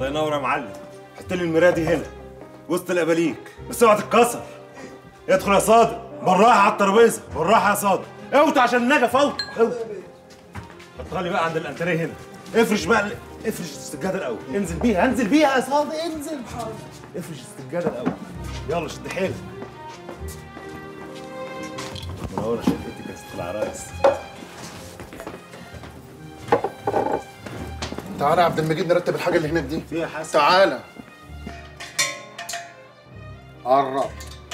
الله ينور يا معلم حط لي المرايه دي هنا وسط الاباليك بس اوعى تتكسر ادخل يا صادق بالراحه على الترابيزه بالراحه يا صادق اوت عشان النجف اوت اوت حطها لي بقى عند الانتريه هنا افرش بقى ال- افرش السجاده الاول انزل بيها انزل بيها يا صادق انزل افرش السجاده الاول يلا شد حيلك منوره شقتك يا ست العرايس تعالى يا عبد المجيد نرتب الحاجه اللي هناك دي فيها حسن تعالى قرب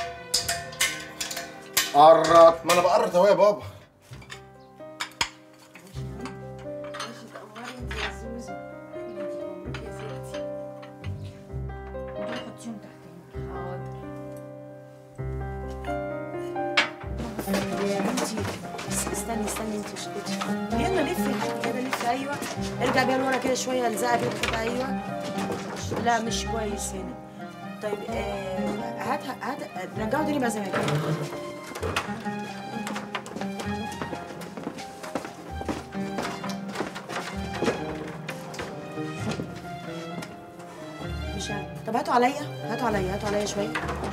قرب ما انا بقرط اهو يا بابا استني استني انت مش كده يلا لفي كده لفي ايوه ارجع بيها لورا كده شويه الزقها بيها كده ايوه لا مش كويس هنا طيب آه هات هات رجعوا تاني بقى زي ما كان مش عارف. طب هاتوا عليا هاتوا عليا هاتوا عليا شويه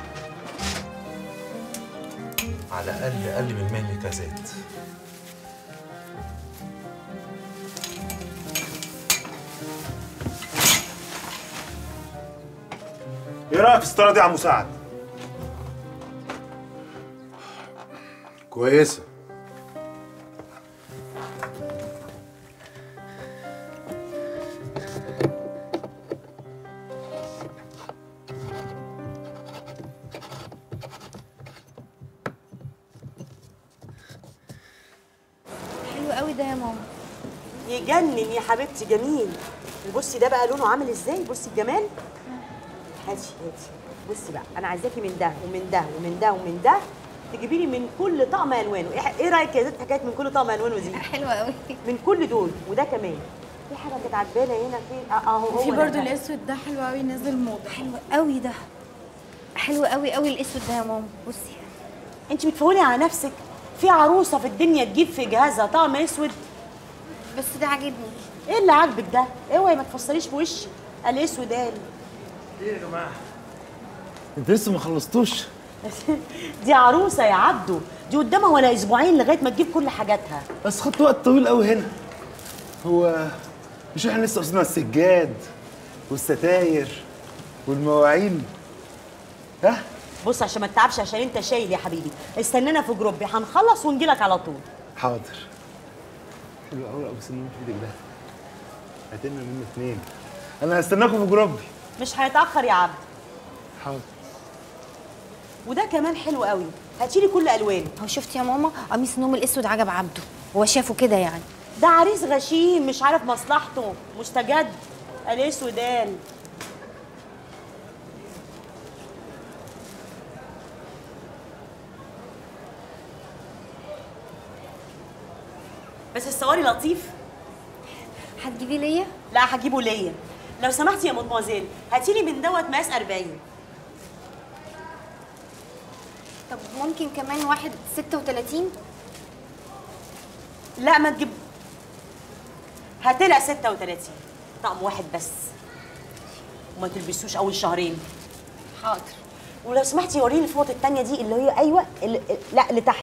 على الاقل اقل من ملي كاسات ايه رايك في الستاره دي يا عم مساعد؟ كويسه حلو قوي ده يا ماما يجنن يا حبيبتي جميل بصي ده بقى لونه عامل ازاي بصي الجمال هاتي هاتي بصي بقى انا عايزاكي من ده ومن ده ومن ده ومن ده تجيبي لي من كل طقم الوانه ايه إيه رايك يا زيت حكايه من كل طقم الوانه دي حلو قوي من كل دول وده كمان في حاجه كانت عجبانه هنا فين اه اهو هو في ده برضو بقى. الاسود ده حلو قوي نازل موضه حلو قوي ده حلو قوي قوي الاسود ده يا ماما بصي انت بتفولي على نفسك في عروسه في الدنيا تجيب في جهازها طقم اسود بس ده عاجبني ايه اللي عاجبك ده اوعي ما تفسريش في وشي الاسود قال ايه يا جماعه؟ انت لسه ما خلصتوش؟ دي عروسه يا عبدو دي قدامها ولا اسبوعين لغايه ما تجيب كل حاجاتها بس خدت وقت طويل قوي هنا هو مش احنا لسه قصدنا السجاد والستاير والمواعين ها بص عشان ما تتعبش عشان انت شايل يا حبيبي استنانا في جروبي هنخلص ونجيلك على طول حاضر حلو قوي ابو سنين في ايدك ده هاتلنا منه اتنين انا هستناكم في جروبي مش هيتاخر يا عبد حاضر وده كمان حلو قوي هاتيلي كل الوان هو شفتي يا ماما قميص النوم الاسود عجب عبده هو شافه كده يعني ده عريس غشيم مش عارف مصلحته مستجد الاسود قال بس الصواري لطيف هتجيبيه ليا لا هجيبه ليا لو سمحتي يا مدموزيل هاتيلي من دوت مقاس 40 طب ممكن كمان واحد 36 لا ما تجيب هاتلها 36 طقم واحد بس وما تلبسوش اول شهرين حاضر ولو سمحتي وريني الفوط التانية دي اللي هي ايوه اللي لا اللي تحت